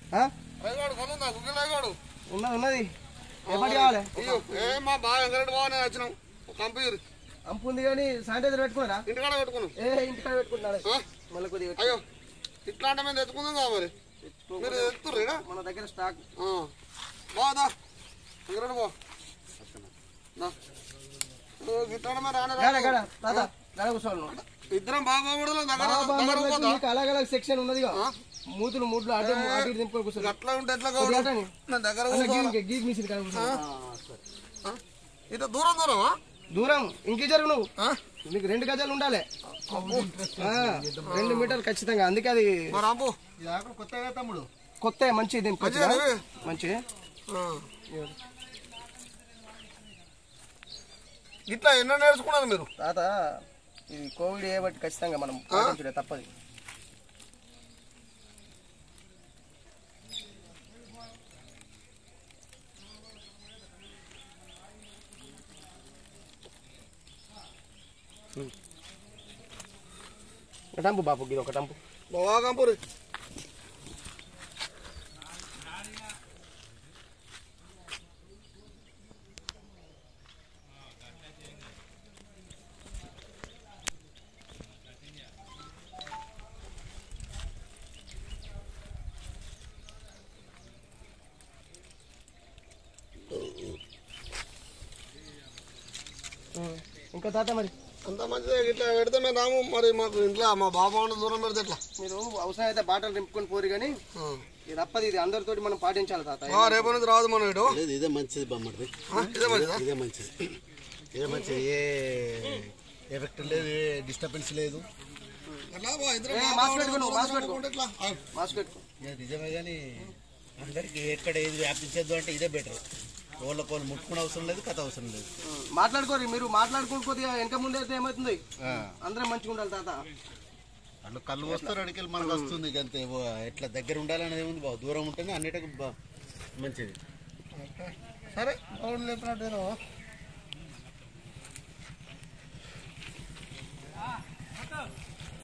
ఆ? రైగాడు కొనుందా గుగ్గిల రైగాడు ఉన్నది ఉన్నది ఎప్పటి కావాలి అయ్యో ఏ మా బాగా వెంకరెడ్డి బాగా నేను వచ్చినాం కంపెనీ అంపు ఉంది కానీ శానిటైజర్ పెట్టుకున్నారా ఇంటికాడ పెట్టుకున్నాం ఏ ఇంటికాడ పెట్టుకుంటున్నాడు ఆ? మళ్ళీ కొద్దిగా అయ్యో ఇట్లాంటి మేము తెచ్చుకుందాం కదా మరి మీరు ఎత్తుర్రా మన దగ్గర స్టాక్ బాదా వెంకరెడ్డి బా దా. ఓ, ఇట్లాంటి మరి రానే గడ రా. గడ తాత గడ కూర్చోవాలి నువ్వు. ఇద్దరం బాబా కూడా దగ్గర బాబా దగ్గర అమ్మలకు పోతా మీకు అలాగ అలాగ సెక్షన్ ఉన్నది ఆ? మూతులు మూట్లు అటు అటు ఇటు దింపుకొని కూర్చోండి అట్లా ఉంటే ఎట్లా కొద్దిగా కావాలి అటని. నా దగ్గర అన్న కూర్చోవాలా? గీక్ గీక్ మిషన్ కాడ కూర్చో. ఆ? ఇట్లా దూరం దూరమా దూరం ఇంకే జరుగు నువ్వు ఆ? నీకు రెండు గజాలు ఉండాలి ఆ, రెండు మీటర్లు ఖచ్చితంగా అందుకే అది మరి అబ్బు కొత్తగా తమ్ముడు కొత్త మంచి దీనికి కొత్తగా మంచిగా ఇవి. మంచి ఆ. ఇట్లా ఎన్నో నేర్చుకున్నారు మీరు తాత ఇది కోవిడ్ చేయబట్టి ఖచ్చితంగా మనం పాటించుడే తప్పది ఒక టంపు బాపు ఇది ఒక టంపు బాగా కంపూరి ఇంకా తాత మరి అంత మంచిదే ఇట్లా పెడితే మేము రాము మరి మాకు ఇంట్లో మా బాబా ఉన్న దూరం పెడితే ఎట్లా మీరు అవసరం అయితే బాటలు నింపుకొని పోరు కానీ ఆ. ఇది తప్పది ఇది అందరితోటి మనం పాటించాలి తాత ఆ, రేపు నుంచి రాదు మనం ఇటు లేదు ఇదే మంచిది బొమ్మడిది ఆ, ఇదే మంచిదా ఇదే మంచిది ఇదే మంచిది ఏ ఎఫెక్ట్ లేదు ఏ డిస్టర్బెన్స్ లేదు ఎట్లా బా, ఇద్దరం ఏ, బాబా మాస్క్ ఉన్న పెట్టుకో నువ్వు, దూరం మాస్క్ పెట్టుకో. పెట్టుకుంటే ఎట్లా? ఆ. మాస్క్ పెట్టుకో ఇదే నిజమే కానీ అందరికి ఎక్కడ ఏది వ్యాపించద్దు అంటే ఇదే బెటర్ వాళ్ళకి వాళ్ళు ముట్టుకునే అవసరం లేదు కథ అవసరం లేదు మాట్లాడుకోరు మీరు మాట్లాడుకుని కొద్దిగా వెనక ముందు అయితే ఏమవుతుంది ఆ. అందరం మంచిగా ఉండాలి తాత వాళ్ళు కళ్ళు వస్తారు అడికెళ్ళి మనకు వస్తుంది ఇక అంతే ఓ, ఎట్లా దగ్గర ఉండాలనేది ఏముంది బావ దూరం ఉంటేనే అన్నిటికీ బా- మంచిది సరే బాగుంది చెప్పినట్టు